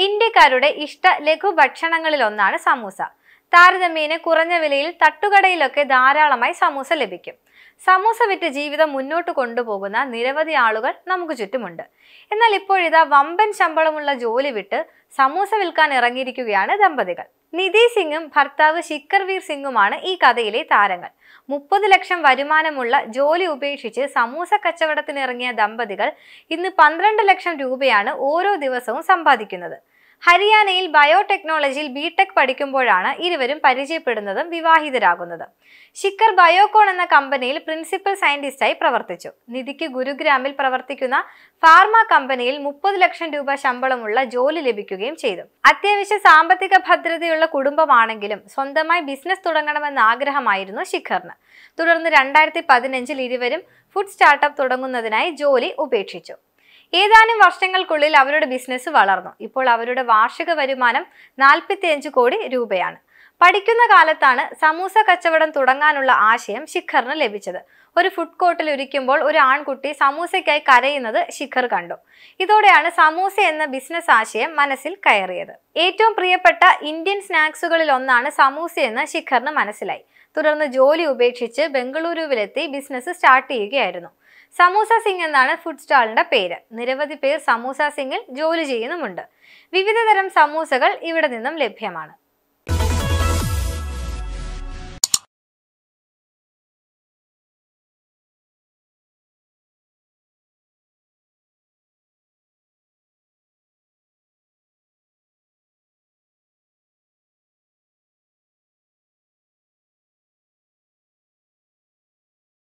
ഇന്ത്യക്കാരുടെ ഇഷ്ട ലഘുഭക്ഷണങ്ങളിലൊന്നാണ് സമൂസ താരതമ്യേന കുറഞ്ഞ വിലയിൽ തട്ടുകടയിലൊക്കെ ധാരാളമായി സമൂസ ലഭിക്കും സമൂസ വിറ്റ് ജീവിതം മുന്നോട്ട് കൊണ്ടുപോകുന്ന നിരവധി ആളുകൾ നമുക്ക് ചുറ്റുമുണ്ട് എന്നാൽ ഇപ്പോഴിതാ വമ്പൻ ശമ്പളമുള്ള ജോലി വിട്ട് സമൂസ വിൽക്കാൻ ഇറങ്ങിയിരിക്കുകയാണ് ദമ്പതികൾ നിധി സിംഗും ഭർത്താവ് ശിക്കർവീർ സിംഗുമാണ് ഈ കഥയിലെ താരങ്ങൾ മുപ്പത് ലക്ഷം വരുമാനമുള്ള ജോലി ഉപേക്ഷിച്ച് സമൂസ കച്ചവടത്തിനിറങ്ങിയ ദമ്പതികൾ ഇന്ന് പന്ത്രണ്ട് ലക്ഷം രൂപയാണ് ഓരോ ദിവസവും സമ്പാദിക്കുന്നത് ഹരിയാനയിൽ ബയോടെക്നോളജിയിൽ ബിടെക് പഠിക്കുമ്പോഴാണ് ഇരുവരും പരിചയപ്പെടുന്നതും വിവാഹിതരാകുന്നതും ശിക്കർ ബയോകോൺ എന്ന കമ്പനിയിൽ പ്രിൻസിപ്പൽ സയന്റിസ്റ്റായി പ്രവർത്തിച്ചു നിധിക്ക് ഗുരുഗ്രാമിൽ പ്രവർത്തിക്കുന്ന ഫാർമ കമ്പനിയിൽ മുപ്പത് ലക്ഷം രൂപ ശമ്പളമുള്ള ജോലി ലഭിക്കുകയും ചെയ്തു അത്യാവശ്യ സാമ്പത്തിക ഭദ്രതയുള്ള കുടുംബമാണെങ്കിലും സ്വന്തമായി ബിസിനസ് തുടങ്ങണമെന്ന ആഗ്രഹമായിരുന്നു ശിഖറിന് തുടർന്ന് രണ്ടായിരത്തി പതിനഞ്ചിൽ ഇരുവരും ഫുഡ് സ്റ്റാർട്ടപ്പ് തുടങ്ങുന്നതിനായി ജോലി ഉപേക്ഷിച്ചു ഏതാനും വർഷങ്ങൾക്കുള്ളിൽ അവരുടെ ബിസിനസ് വളർന്നു ഇപ്പോൾ അവരുടെ വാർഷിക വരുമാനം നാൽപ്പത്തിയഞ്ച് കോടി രൂപയാണ് പഠിക്കുന്ന കാലത്താണ് സമൂസ കച്ചവടം തുടങ്ങാനുള്ള ആശയം ശിഖറിന് ലഭിച്ചത് ഒരു ഫുഡ് കോർട്ടിൽ ഇരിക്കുമ്പോൾ ഒരു ആൺകുട്ടി സമൂസയ്ക്കായി കരയുന്നത് ശിഖർ കണ്ടു ഇതോടെയാണ് സമൂസ എന്ന ബിസിനസ് ആശയം മനസ്സിൽ കയറിയത് ഏറ്റവും പ്രിയപ്പെട്ട ഇന്ത്യൻ സ്നാക്സുകളിൽ ഒന്നാണ് സമൂസയെന്ന് ശിഖറിന് മനസ്സിലായി തുടർന്ന് ജോലി ഉപേക്ഷിച്ച് ബംഗളൂരുവിലെത്തി ബിസിനസ് സ്റ്റാർട്ട് ചെയ്യുകയായിരുന്നു സമൂസ സിംഗ് എന്നാണ് ഫുഡ് സ്റ്റാളിന്റെ പേര് നിരവധി പേർ സമൂസ സിംഗിൽ ജോലി ചെയ്യുന്നുമുണ്ട് വിവിധ തരം സമൂസകൾ ഇവിടെ നിന്നും ലഭ്യമാണ്